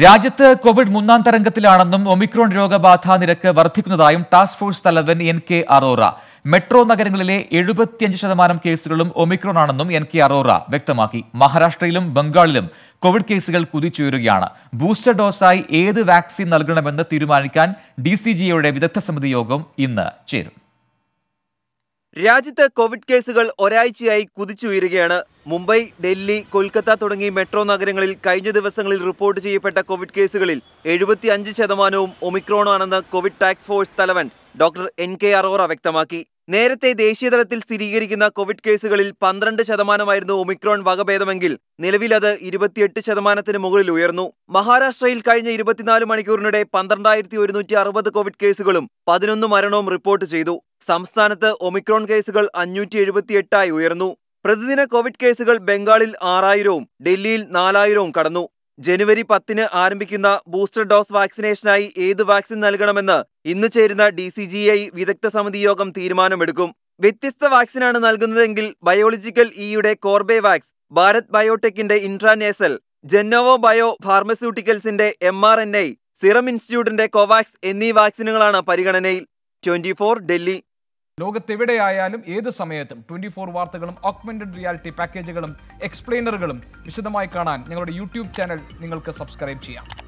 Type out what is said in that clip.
രാജ്യത്ത് കോവിഡ് മൂന്നാം തരംഗത്തിലാണെന്നും ഒമിക്രോൺ രോഗബാധ നിരക്ക് വർദ്ധിക്കുന്നതായും ടാസ്ക് ഫോഴ്സ് തലവൻ എൻ കെ അറോറ മെട്രോ നഗരങ്ങളിലെ എഴുപത്തിയഞ്ച് ശതമാനം കേസുകളും ഒമിക്രോൺ ആണെന്നും എൻ കെ അറോറ വ്യക്തമാക്കി മഹാരാഷ്ട്രയിലും ബംഗാളിലും കോവിഡ് കേസുകൾ കുതിച്ചുയരുകയാണ് ബൂസ്റ്റർ ഡോസായി ഏത് വാക്സിൻ നൽകണമെന്ന് തീരുമാനിക്കാൻ ഡി സി ജിയുടെ വിദഗ്ധ സമിതി യോഗം ഇന്ന് ചേരും രാജ്യത്ത് കോവിഡ് കേസുകൾ ഒരാഴ്ചയായി കുതിച്ചുയരുകയാണ് മുംബൈ ഡൽഹി കൊൽക്കത്ത തുടങ്ങി മെട്രോ നഗരങ്ങളിൽ കഴിഞ്ഞ ദിവസങ്ങളിൽ റിപ്പോർട്ട് ചെയ്യപ്പെട്ട കോവിഡ് കേസുകളിൽ എഴുപത്തി അഞ്ച് ശതമാനവും ഒമിക്രോൺ ആണെന്ന് കോവിഡ് ടാക്സ് ഫോഴ്സ് തലവൻ ഡോക്ടർ എൻ കെ അറോറ വ്യക്തമാക്കി നേരത്തെ ദേശീയതലത്തിൽ സ്ഥിരീകരിക്കുന്ന കോവിഡ് കേസുകളിൽ പന്ത്രണ്ട് ശതമാനമായിരുന്നു ഒമിക്രോൺ വകഭേദമെങ്കിൽ നിലവിൽ അത് ഇരുപത്തിയെട്ട് ശതമാനത്തിന് മുകളിൽ ഉയർന്നു മഹാരാഷ്ട്രയിൽ കഴിഞ്ഞ ഇരുപത്തിനാല് മണിക്കൂറിനിടെ പന്ത്രണ്ടായിരത്തി ഒരുന്നൂറ്റി അറുപത് കോവിഡ് കേസുകളും പതിനൊന്ന് മരണവും റിപ്പോർട്ട് ചെയ്തു സംസ്ഥാനത്ത് ഒമിക്രോൺ കേസുകൾ അഞ്ഞൂറ്റി എഴുപത്തിയെട്ടായി ഉയർന്നു പ്രതിദിന കോവിഡ് കേസുകൾ ബംഗാളിൽ ആറായിരവും ഡൽഹിയിൽ നാലായിരവും കടന്നു ജനുവരി പത്തിന് ആരംഭിക്കുന്ന ബൂസ്റ്റർ ഡോസ് വാക്സിനേഷനായി ഏത് വാക്സിൻ നൽകണമെന്ന് ഇന്ന് ചേരുന്ന ഡി സി ജി ഐ വിദഗ്ധ സമിതി യോഗം തീരുമാനമെടുക്കും വ്യത്യസ്ത വാക്സിനാണ് നൽകുന്നതെങ്കിൽ ബയോളജിക്കൽ ഇയുടെ കോർബേവാക്സ് ഭാരത് ബയോടെക്കിന്റെ ഇൻട്രാനേസൽ ജെന്നോവോ ബയോ ഫാർമസ്യൂട്ടിക്കൽസിന്റെ M R N I serum ഇൻസ്റ്റിറ്റ്യൂട്ടിന്റെ കോവാക്സ് എന്നീ വാക്സിനുകളാണ് പരിഗണനയിൽ ട്വന്റി ഡൽഹി ലോകത്തെവിടെയായാലും ഏത് സമയത്തും ട്വന്റി ഫോർ വാർത്തകളും ഓഗ്മെന്റഡ് റിയാലിറ്റി പാക്കേജുകളും എക്സ്പ്ലെയിനറുകളും വിശദമായി കാണാൻ ഞങ്ങളുടെ യൂട്യൂബ് ചാനൽ നിങ്ങൾക്ക് സബ്സ്ക്രൈബ് ചെയ്യാം